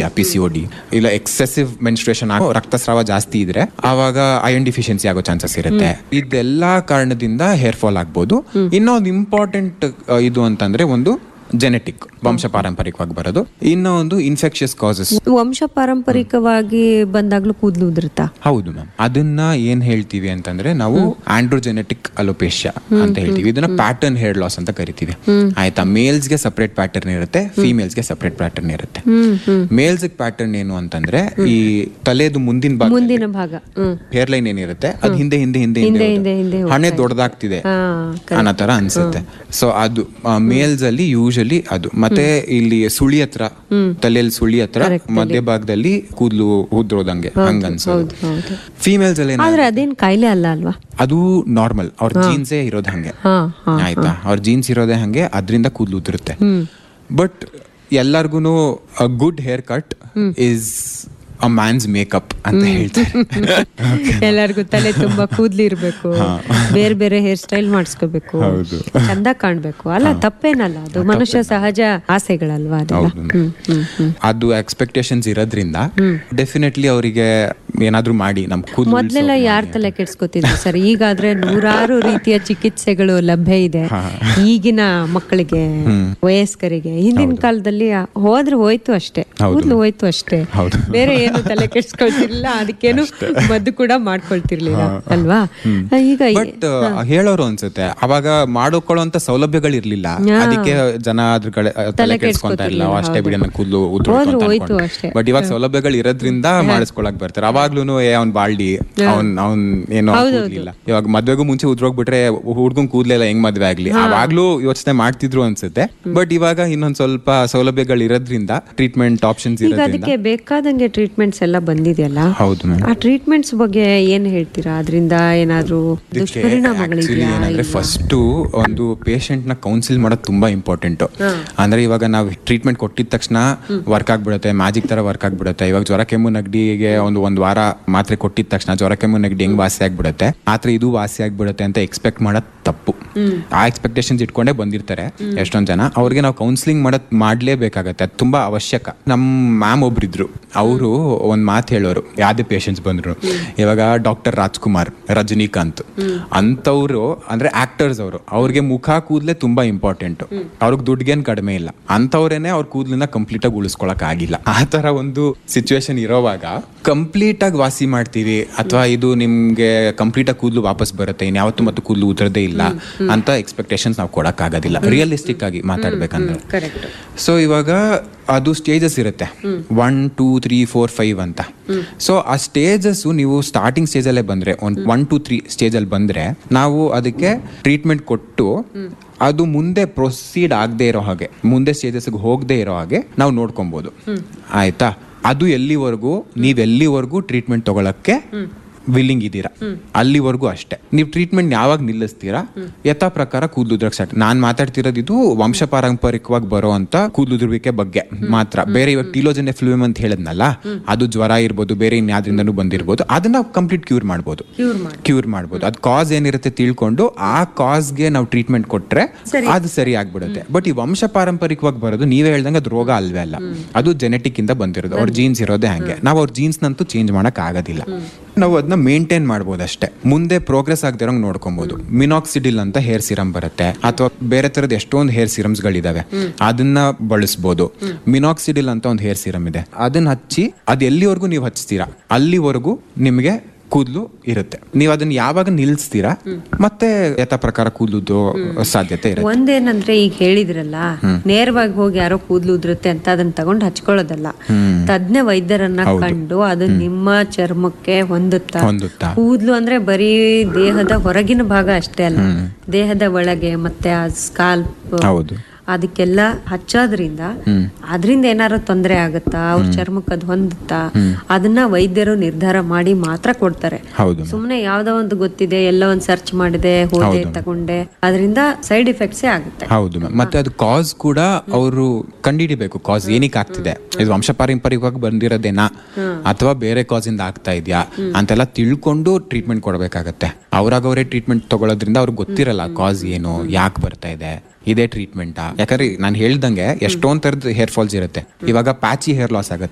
ಇದೆಯಾ P C O D ಇಲ್ಲ excessive menstruation ಆಗೋ ರಕ್ತಸ್ರಾವ ಜಾಸ್ತಿ ಇದ್ರೆ ಆವಾಗ ಐರನ್ ಡಿಫಿಷಿಯನ್ಸಿ ಆಗೋ ಚಾನ್ಸಸ್ ಇರುತ್ತೆ ಇದೆಲ್ಲಾ ಕಾರಣದಿಂದ ಹೇರ್ ಫಾಲ್ ಆಗ್ಬೋದು ಇನ್ನೊಂದು ಇಂಪಾರ್ಟೆಂಟ್ ಇದು ಅಂತಂದ್ರೆ ಒಂದು ಜೆನೆಟಿಕ್ ವಂಶ ಪಾರಂಪರಿಕವಾಗಿ ಬರೋದು ಇನ್ನೂ ಒಂದು ಇನ್ಫೆಕ್ಷಿಯಸ್ ಕಾಸಸ್ ವಂಶ ಪಾರಂಪರಿಕವಾಗಿ ಬಂದಾಗ್ಲೂ ಕೂದಲು ಉದುರುತ್ತಾ ಹೌದು ಮ್ಯಾಮ್ ಅದನ್ನ ಏನ್ ಹೇಳ್ತೀವಿ ಅಂತಂದ್ರೆ ನಾವು ಆಂಡ್ರೋಜೆನೆಟಿಕ್ ಅಲೋಪೇಶಿಯಾ ಅಂತ ಹೇಳ್ತೀವಿ ಇದನ್ನ ಪ್ಯಾಟರ್ನ್ ಹೇರ್ ಲಾಸ್ ಅಂತ ಕರಿತೀವಿ ಆಯ್ತಾ ಮೇಲ್ಸ್ ಗೆ ಸಪರೇಟ್ ಪ್ಯಾಟರ್ನ್ ಇರುತ್ತೆ ಫಿಮೇಲ್ಸ್ ಗೆ ಸಪರೇಟ್ ಪ್ಯಾಟರ್ನ್ ಇರುತ್ತೆ ಮೇಲ್ಸ್ ಪ್ಯಾಟರ್ನ್ ಏನು ಅಂತಂದ್ರೆ ಈ ತಲೆದು ಮುಂದಿನ ಭಾಗ ಮುಂದಿನ ಭಾಗ ಹ್ಮ್ ಹೇರ್ ಲೈನ್ ಏನಿರುತ್ತೆ ಅದು ಹಿಂದೆ ಹಿಂದೆ ಹಿಂದೆ ಹಿಂದೆ ಹಿಂದೆ, ಹಿಂದೆ ಹೋಗುತ್ತೆ. ಹಣೆ ದೊಡ್ಡದಾಗ್ತಿದೆ ಹಾ ಅನ್ನೋ ತರ ಅನ್ಸುತ್ತೆ ಸೊ ಅದು ಮೇಲ್ಸ್ ಅಲ್ಲಿ ಯೂಶಲಿ ಅದು ಮತ್ತೆ ಇಲ್ಲಿ ಸುಳಿ ಹತ್ರ ತಲೆಯಲ್ಲಿ ಸುಳಿ ಹತ್ರ ಮಧ್ಯ ಭಾಗದಲ್ಲಿ ಕೂದಲು ಉದ್ರೋದಂಗೆ ಹಂಗ ಅನ್ಸೋದು ಹೌದು ಫಿಮೇಲ್ಸ್ ಅಲ್ಲಿ ಏನ- ಆದ್ರೆ ಅದೇನ್ ಕಾಯಿಲೆ ಅಲ್ಲ ಅಲ್ವಾ ಅದು ನಾರ್ಮಲ್ ಅವ್ರ ಜೀನ್ಸೇ ಇರೋದು ಹಂಗೆ ಹಾ ಹಾ ಆಯ್ತಾ ಅವ್ರ ಜೀನ್ಸ್ ಇರೋದೇ ಹಂಗೆ ಅದರಿಂದ ಕೂದಲು ಉದುರುತ್ತೆ ಬಟ್ ಎಲ್ಲಾರ್ಗು good haircut is a man's makeup ಅಂತ ಹೇಳ್ತಾರೆ ಎಲ್ಲರಿಗೂ ತಲೆ ತುಂಬಾ ಕೂದ್ಲಿ ಇರ್ಬೇಕು ಬೇರೆ ಬೇರೆ ಹೇರ್ ಸ್ಟೈಲ್ ಮಾಡಿಸ್ಕೋಬೇಕು ಚಂದ ಕಾಣ್ಬೇಕು ಅಲ್ಲ ತಪ್ಪೇನಲ್ಲ ಅದು ಮನುಷ್ಯ ಸಹಜ ಆಸೆಗಳಲ್ವಾ ಅದೆಲ್ಲ ಹೌದು. ಹ್ಮ್ ಹ್ಮ್ ಹ್ಮ್ ಅದು ಎಕ್ಸ್ಪೆಕ್ಟೇಷನ್ಸ್ ಇರೋದ್ರಿಂದ ಡೆಫಿನೆಟ್ಲಿ ಅವರಿಗೆ ಏನಾದ್ರೂ ಮಾಡಿ ನಮ್ ಕೂದಲು ಮೊದ್ಲೆಲ್ಲ ಯಾರ್ ತಲೆ ಕೆಡ್ಸ್ಕೊತಿದ್ರು ಸರ್ ಈಗಾದ್ರೆ ನೂರಾರು ರೀತಿಯ ಚಿಕಿತ್ಸೆಗಳು ಲಭ್ಯ ಇದೆ ಈಗಿನ ಮಕ್ಕಳಿಗೆ ವಯಸ್ಕರಿಗೆ ಹಿಂದಿನ ಕಾಲದಲ್ಲಿ ಹೋದ್ರೆ ಹೋಯ್ತು ಅಷ್ಟೇ ಕೂದ್ಲು ಹೋಯ್ತು ಅಷ್ಟೇ ಹೌದು. ಬೇರೆ ಏನು ತಲೆ ಕೆಡ್ಸ್ಕೊಳ್ತಿರ್ಲಿಲ್ಲ ಅದಕ್ಕೇನು ಮದ್ದು ಕೂಡ ಮಾಡ್ಕೊಳ್ತಿರ್ಲಿಲ್ಲ ಅಲ್ವಾ ಈಗ ಬಟ್ ಹೇಳೋರು ಅನ್ಸುತ್ತೆ ಅವಾಗ ಮಾಡೋಕೊಳ್ಳುವಂತ ಸೌಲಭ್ಯಗಳಿರ್ಲಿಲ್ಲ ಅದಕ್ಕೆ ಜನ ಅದ್ರ ಕಡೆ ಆ, ತಲೆ ಕೆಡ್ಸ್ಕೊಂತಾ ಇಲ್ಲ ಅಷ್ಟೇ ಬಿಡಿ ನನ್ನ ಕೂದಲು ಹೋದ್ರು ಹೋಯ್ತು ಅಷ್ಟೇ. ಬಟ್ ಇವಾಗ ಸೌಲಭ್ಯಗಳು ಇರೋದ್ರಿಂದ ಮಾಡಿಸ್ಕೊಳಕ್ ಬರ್ತಾರೆ ಅವಾಗ್ಲೂ ಏ ಅವ್ನ್ ಬಾಳ್ಡಿ ಅವ್ನ್ ಅವ್ನ್ ಏನೋ ಕೂದ್ಲಿಲ್ಲ ಇವಾಗ ಮದ್ವೆಗೂ ಮುಂಚೆ ಉದ್ರೋಗ್ಬಿಟ್ರೆ ಹುಡ್ಗನ್ ಕೂದ್ಲೆಲ್ಲ ಹೆಂಗ್ ಮದ್ವೆ ಆಗ್ಲಿ ಅವಾಗ್ಲೂ ಯೋಚನೆ ಮಾಡ್ತಿದ್ರು ಅನ್ಸುತ್ತೆ ಬಟ್ ಇವಾಗ ಇನ್ನೊಂದ್ ಸ್ವಲ್ಪ ಸೌಲಭ್ಯಗಳು ಇರೋದ್ರಿಂದ ಟ್ರೀಟ್ಮೆಂಟ್ ಆಪ್ಷನ್ಸ್ ಈಗ ಇರೋದ್ರಿಂದ ಅದಕ್ಕೆ ಬೇಕಾದಂಗೆ ಟ್ರೀಟ್ಮೆಂಟ್ಸ್ ಎಲ್ಲ ಬಂದಿದೆಯಲ್ಲ ಹೌದು ಮ್ಯಾಮ್ ಆ ಟ್ರೀಟ್ಮೆಂಟ್ಸ್ ಬಗ್ಗೆ ಏನ್ ಹೇಳ್ತೀರಾ ಅದರಿಂದ ಏನಾದ್ರೂ ದುಷ್ಪರಿಣಾಮಗಳಿದೆಯಾ ಅಂದ್ರೆ ಫಸ್ಟ್ ಒಂದು ಪೇಷಂಟ್ ನ ಕೌನ್ಸಿಲ್ ಮಾಡೋದು ತುಂಬಾ ಇಂಪಾರ್ಟೆಂಟ್ ಅಂದ್ರೆ ಇವಾಗ ನಾವು ಟ್ರೀಟ್ಮೆಂಟ್ ಕೊಟ್ಟಿದ ತಕ್ಷಣ ವರ್ಕ್ ಆಗ್ಬಿಡುತ್ತೆ ಮ್ಯಾಜಿಕ್ ತರ ವರ್ಕ್ ಆಗ್ಬಿಡುತ್ತೆ ಇವಾಗ ಜ್ವರ ಕೆಮ್ಮು ನಗಡಿಗೆ ಒಂದು ಒಂದ್ ವಾರ ಮಾತ್ರೆ ಕೊಟ್ಟಿದ ತಕ್ಷಣ ಜ್ವರ ಕೆಮ್ಮು ನಗಡಿ ಹೆಂಗ್ ವಾಸಿ ಆಗ್ಬಿಡುತ್ತೆ ಆದ್ರೆ ಇದು ವಾಸಿ ಆಗ್ಬಿಡುತ್ತೆ ಅಂತ ಎಕ್ಸ್ಪೆಕ್ಟ್ ಮಾಡೋದ್ ತಪ್ಪು ಆ ಎಕ್ಸ್ಪೆಕ್ಟೇಷನ್ಸ್ ಇಟ್ಕೊಂಡೇ ಬಂದಿರ್ತಾರೆ ಎಷ್ಟೊಂದ್ ಜನ ಅವ್ರಿಗೆ ನಾವು ಕೌನ್ಸಿಲಿಂಗ್ ಮಾಡೋದ್ ಮಾಡ್ಲೇಬೇಕಾಗತ್ತೆ ಅದು ತುಂಬಾ ಅವಶ್ಯಕ ನಮ್ ಮ್ಯಾಮ್ ಒಬ್ರಿದ್ರು ಅವರು ಒಂದ್ ಮಾತು ಹೇಳೋರು ಯಾವ್ದೇ ಪೇಷಂಟ್ಸ್ ಬಂದ್ರು ಇವಾಗ ಡಾಕ್ಟರ್ ರಾಜ್ಕುಮಾರ್ ರಜನಿಕಾಂತ್ ಅಂತವ್ರು ಅಂದ್ರೆ ಆಕ್ಟರ್ಸ್ ಅವರು ಅವ್ರಿಗೆ ಮುಖ ಕೂದ್ಲೆ ತುಂಬಾ ಇಂಪಾರ್ಟೆಂಟ್ ಅವ್ರಿಗೆ ದುಡ್ಗೇನ್ ಕಡಿಮೆ ಇಲ್ಲ ಅಂತವ್ರೇನೆ ಅವ್ರ ಕೂದ್ಲನ್ನ ಕಂಪ್ಲೀಟ್ ಆಗಿ ಉಳಿಸ್ಕೊಳಕ್ ಆಗಿಲ್ಲ ಆ ತರ ಒಂದು ಸಿಚುವೇಶನ್ ಇರೋವಾಗ ಕಂಪ್ಲೀಟ್ ಆಗಿ ವಾಸಿ ಮಾಡ್ತೀವಿ ಅಥವಾ ಇದು ನಿಮ್ಗೆ ಕಂಪ್ಲೀಟ್ ಆಗಿ ಕೂದಲು ವಾಪಸ್ ಬರುತ್ತೆ ಇನ್ಯಾವತ್ತು ಮತ್ತು ಕೂದಲು ಉದ್ರದೇ ಇಲ್ಲ ಅಂತ ಎಕ್ಸ್ಪೆಕ್ಟೇಷನ್ಸ್ ನಾವು ಕೊಡಕ್ ಆಗೋದಿಲ್ಲ ರಿಯಲಿಸ್ಟಿಕ್ ಆಗಿ ಮಾತಾಡ್ಬೇಕಂದ್ರೆ ಕರೆಕ್ಟ್ ಸೊ ಇವಾಗ ಅದು ಸ್ಟೇಜಸ್ ಇರುತ್ತೆ one two three four five ಅಂತ ಸೊ ಆ ಸ್ಟೇಜಸ್ ನೀವು ಸ್ಟಾರ್ಟಿಂಗ್ ಸ್ಟೇಜ್ ಅಲ್ಲೇ ಬಂದ್ರೆ one one two three stage ಅಲ್ಲಿ ಬಂದ್ರೆ ನಾವು ಅದಕ್ಕೆ ಟ್ರೀಟ್ಮೆಂಟ್ ಕೊಟ್ಟು ಅದು ಮುಂದೆ ಪ್ರೊಸೀಡ್ ಆಗದೆ ಇರೋ ಹಾಗೆ ಮುಂದೆ ಸ್ಟೇಜಸ್ ಹೋಗದೆ ಇರೋ ಹಾಗೆ ನಾವು ನೋಡ್ಕೊಬಹುದು ಆಯ್ತಾ ಅದು ಎಲ್ಲಿವರೆಗೂ ನೀವ್ ಎಲ್ಲಿವರೆಗೂ ಟ್ರೀಟ್ಮೆಂಟ್ ತಗೊಳಕ್ಕೆ ವಿಲ್ಲಿಂಗ್ ಇದ್ದೀರಾ ಅಲ್ಲಿವರೆಗೂ ಅಷ್ಟೇ ನೀವು ಟ್ರೀಟ್ಮೆಂಟ್ ಯಾವಾಗ ನಿಲ್ಲಿಸ್ತೀರಾ ಯಥಾ ಪ್ರಕಾರ ಕೂದಲುದ್ರಕ್ಕೆ ಸ್ಟಾರ್ಟ್ ನಾನ್ ಮಾತಾಡ್ತಿರೋದು ಇದು ವಂಶ ಪಾರಂಪರಿಕವಾಗಿ ಬರೋ ಅಂತ ಕೂದಲುದುರುವಿಕೆ ಬಗ್ಗೆ ಮಾತ್ರ ಬೇರೆ ಇವಾಗ ಟೀಲೋಜನ್ ಎಫ್ಲೂಯಮ್ ಅಂತ ಹೇಳದ್ನಲ್ಲ ಅದು ಜ್ವರ ಇರ್ಬೋದು ಬೇರೆ ಇನ್ಯಾದ್ರಿಂದನೂ ಬಂದಿರ್ಬೋದು ಅದನ್ನ ಕಂಪ್ಲೀಟ್ ಕ್ಯೂರ್ ಮಾಡ್ಬೋದು ಕ್ಯೂರ್ ಮಾಡ್ಬೋದು ಅದು ಕಾಸ್ ಏನಿರುತ್ತೆ ತಿಳ್ಕೊಂಡು ಆ ಕಾಸ್ಗೆ ನಾವು ಟ್ರೀಟ್ಮೆಂಟ್ ಕೊಟ್ರೆ ಅದು ಸರಿ ಆಗ್ಬಿಡುತ್ತೆ ಬಟ್ ಈ ವಂಶ ಪಾರಂಪರಿಕವಾಗಿ ಬರೋದು ನೀವೇ ಹೇಳ್ದಂಗೆ ಅದು ರೋಗ ಅಲ್ವೇ ಅಲ್ಲ ಅದು ಜೆನೆಟಿಕ್ ಇಂದ ಬಂದಿರೋದು ಅವ್ರ ಜೀನ್ಸ್ ಇರೋದೇ ಹಂಗೆ ನಾವು ಅವ್ರ ಜೀನ್ಸ್ ನಂತೂ ಚೇಂಜ್ ಮಾಡಕ್ ಆಗೋದಿಲ್ಲ ನಾವು ಅದನ್ನ ಮೇಂಟೈನ್ ಮಾಡ್ಬೋದು ಅಷ್ಟೇ ಮುಂದೆ ಪ್ರೋಗ್ರೆಸ್ ಆಗದಿರೋಂಗ್ ನೋಡ್ಕೊಬಹುದು ಮಿನಾಕ್ಸಿಡಿಲ್ ಅಂತ ಹೇರ್ ಸಿರಮ್ ಬರುತ್ತೆ ಅಥವಾ ಬೇರೆ ತರದ ಎಷ್ಟೊಂದು ಹೇರ್ ಸಿರಮ್ಸ್ ಗಳಿದಾವೆ ಅದನ್ನ ಬಳಸ್ಬೋದು ಮಿನಾಕ್ಸಿಡಿಲ್ ಅಂತ ಒಂದು ಹೇರ್ ಸಿರಮ್ ಇದೆ ಅದನ್ನ ಹಚ್ಚಿ ಅದ್ ಎಲ್ಲಿವರೆಗೂ ನೀವು ಹಚ್ತೀರಾ ಅಲ್ಲಿವರೆಗೂ ನಿಮಗೆ ಕೂದಲು ಇರುತ್ತೆ ನೀವು ಅದನ್ನ ಯಾವಾಗ ನಿಲ್ಸ್ತೀರಾ ಮತ್ತೆ ಯಥಾ ಪ್ರಕಾರ ಕೂದಲುದು ಸಾಧ್ಯತೆ ಇರುತ್ತೆ ಒಂದೇನಂದ್ರೆ ಈಗ ಹೇಳಿದ್ರಲ್ಲ ನೇರವಾಗಿ ಹೋಗಿ ಯಾರೋ ಕೂದ್ಲು ಉದುರುತ್ತೆ ಅಂತ ಅದನ್ನ ತಗೊಂಡ್ ಹಚ್ಕೊಳ್ಳೋದಲ್ಲ ತಜ್ಞ ವೈದ್ಯರನ್ನ ಕಂಡು ಅದು ನಿಮ್ಮ ಚರ್ಮಕ್ಕೆ ಹೊಂದುತ್ತಾ ಹೊಂದುತ್ತಾ ಕೂದ್ಲು ಅಂದ್ರೆ ಬರೀ ದೇಹದ ಹೊರಗಿನ ಭಾಗ ಅಷ್ಟೇ ಅಲ್ಲ ದೇಹದ ಒಳಗೆ ಮತ್ತೆ ಆ ಸ್ಕಾಲ್ಪ್ ಹೌದು ಅದಕ್ಕೆಲ್ಲ ಹಚ್ಚೋದ್ರಿಂದ ಅದರಿಂದ ಏನಾರು ತೊಂದರೆ ಆಗುತ್ತಾ ಅವ್ರ ಚರ್ಮಕ್ಕೆ ಅದು ಹೊಂದುತ್ತಾ ಅದನ್ನ ವೈದ್ಯರು ನಿರ್ಧಾರ ಮಾಡಿ ಮಾತ್ರ ಕೊಡ್ತಾರೆ ಹೌದು ಸುಮ್ನೆ ಯಾವ್ದೋ ಒಂದು ಗೊತ್ತಿದೆ ಎಲ್ಲ ಒಂದ್ ಸರ್ಚ್ ಮಾಡಿದೆ ಹೋದೆ ತಗೊಂಡೆ ಅದರಿಂದ ಸೈಡ್ ಎಫೆಕ್ಟ್ಸೇ ಆಗುತ್ತೆ ಹೌದು ಮ್ಯಾಮ್ ಮತ್ತೆ ಅದು ಕಾಸ್ ಕೂಡ ಅವರು ಕಂಡಿಡಿಬೇಕು ಕಾಸ್ ಏನಕ್ಕೆ ಆಗ್ತಿದೆ ಇದು ವಂಶ ಪಾರಂಪರಿಕವಾಗಿ ಬಂದಿರೋದೇನಾ ಅಥವಾ ಬೇರೆ ಕಾಸ್ ಇಂದ ಆಗ್ತಾ ಇದೆಯಾ ಅಂತೆಲ್ಲ ತಿಳ್ಕೊಂಡು ಟ್ರೀಟ್ಮೆಂಟ್ ಕೊಡಬೇಕಾಗತ್ತೆ ಅವ್ರಾಗ ಅವರೇ ಟ್ರೀಟ್ಮೆಂಟ್ ತಗೊಳ್ಳೋದ್ರಿಂದ ಅವ್ರಿಗೆ ಗೊತ್ತಿರಲ್ಲ ಕಾಸ್ ಏನು ಯಾಕೆ ಬರ್ತಾ ಇದೆ ಇದೇ ಟ್ರೀಟ್ಮೆಂಟಾ ಯಾಕಂದ್ರೆ ನಾನು ಹೇಳ್ದಂಗೆ ಎಷ್ಟೊಂದ್ ತರದ ಹೇರ್ ಫಾಲ್ಸ್ ಇರುತ್ತೆ ಇವಾಗ ಪ್ಯಾಚಿ ಹೇರ್ ಲಾಸ್ ಆಗುತ್ತೆ